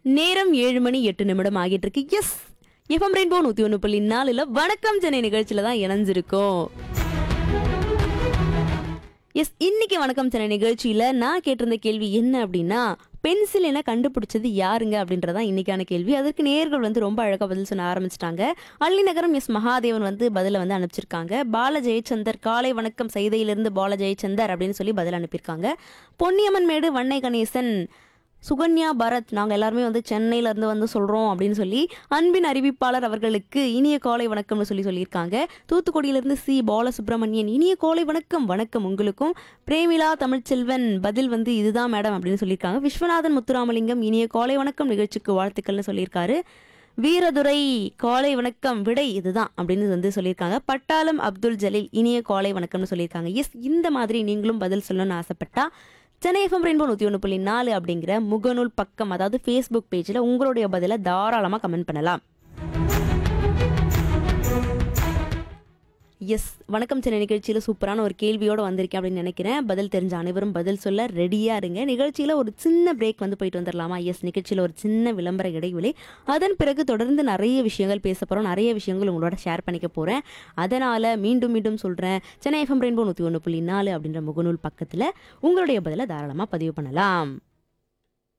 நேரம் ஏழு மணி எட்டு நிமிடம் ஆகிட்டு இருக்கு எஸ் எஃப்எம் ரெயின்போ நூத்தி ஒன்று புள்ளி நாலுல வணக்கம் சென்னை நிகழ்ச்சியில தான் இணைஞ்சிருக்கோம் எஸ் இன்னைக்கு வணக்கம் சென்னை நிகழ்ச்சியில நான் கேட்டிருந்த கேள்வி என்ன அப்படின்னா பென்சில் என கண்டுபிடிச்சது யாருங்க அப்படின்றதான் இன்னைக்கான கேள்வி அதற்கு நேர்கள் வந்து ரொம்ப அழகா பதில் சொன்ன ஆரம்பிச்சிட்டாங்க அள்ளிநகரம் எஸ் மகாதேவன் வந்து பதில வந்து அனுப்பிச்சிருக்காங்க பால ஜெயச்சந்தர் காலை வணக்கம் செய்தியிலிருந்து பால ஜெயச்சந்தர் அப்படின்னு சொல்லி பதில் அனுப்பியிருக்காங்க பொன்னியம்மன் மேடு வண்ணை கணேசன் சுகன்யா பரத் நாங்கள் எல்லாருமே வந்து சென்னையில இருந்து வந்து சொல்கிறோம் அப்படின்னு சொல்லி அன்பின் அறிவிப்பாளர் அவர்களுக்கு இனிய காலை வணக்கம்னு சொல்லி சொல்லியிருக்காங்க தூத்துக்குடியிலிருந்து சி பாலசுப்ரமணியன் இனிய காலை வணக்கம் வணக்கம் உங்களுக்கும் பிரேமிலா தமிழ்ச்செல்வன் பதில் வந்து இதுதான் மேடம் அப்படின்னு சொல்லியிருக்காங்க விஸ்வநாதன் முத்துராமலிங்கம் இனிய காலை வணக்கம் நிகழ்ச்சிக்கு வாழ்த்துக்கள்னு சொல்லியிருக்காரு வீரதுரை காலை வணக்கம் விடை இதுதான் அப்படின்னு வந்து சொல்லியிருக்காங்க பட்டாளம் அப்துல் ஜலீல் இனிய காலை வணக்கம்னு சொல்லியிருக்காங்க எஸ் இந்த மாதிரி நீங்களும் பதில் சொல்லணும்னு ஆசைப்பட்டா சென்னை எஃப்எம் ரெயின்போ நூற்றி ஒன்று புள்ளி நாலு அப்படிங்கிற முகநூல் பக்கம் அதாவது ஃபேஸ்புக் பேஜில் உங்களுடைய பதிலை தாராளமாக கமெண்ட் பண்ணலாம் எஸ் வணக்கம் சென்னை நிகழ்ச்சியில் சூப்பரான ஒரு கேள்வியோடு வந்திருக்கேன் அப்படின்னு நினைக்கிறேன் பதில் தெரிஞ்ச அனைவரும் பதில் சொல்ல ரெடியாக இருங்க நிகழ்ச்சியில் ஒரு சின்ன பிரேக் வந்து போயிட்டு வந்துடலாமா எஸ் நிகழ்ச்சியில் ஒரு சின்ன விளம்பர இடைவெளி அதன் பிறகு தொடர்ந்து நிறைய விஷயங்கள் பேச போகிறோம் நிறைய விஷயங்கள் உங்களோட ஷேர் பண்ணிக்க போகிறேன் அதனால் மீண்டும் மீண்டும் சொல்கிறேன் சென்னை எஃப்எம் ரெயின்போ நூற்றி ஒன்று புள்ளி நாலு அப்படின்ற முகநூல் பக்கத்தில் உங்களுடைய பதிலை தாராளமாக பதிவு பண்ணலாம்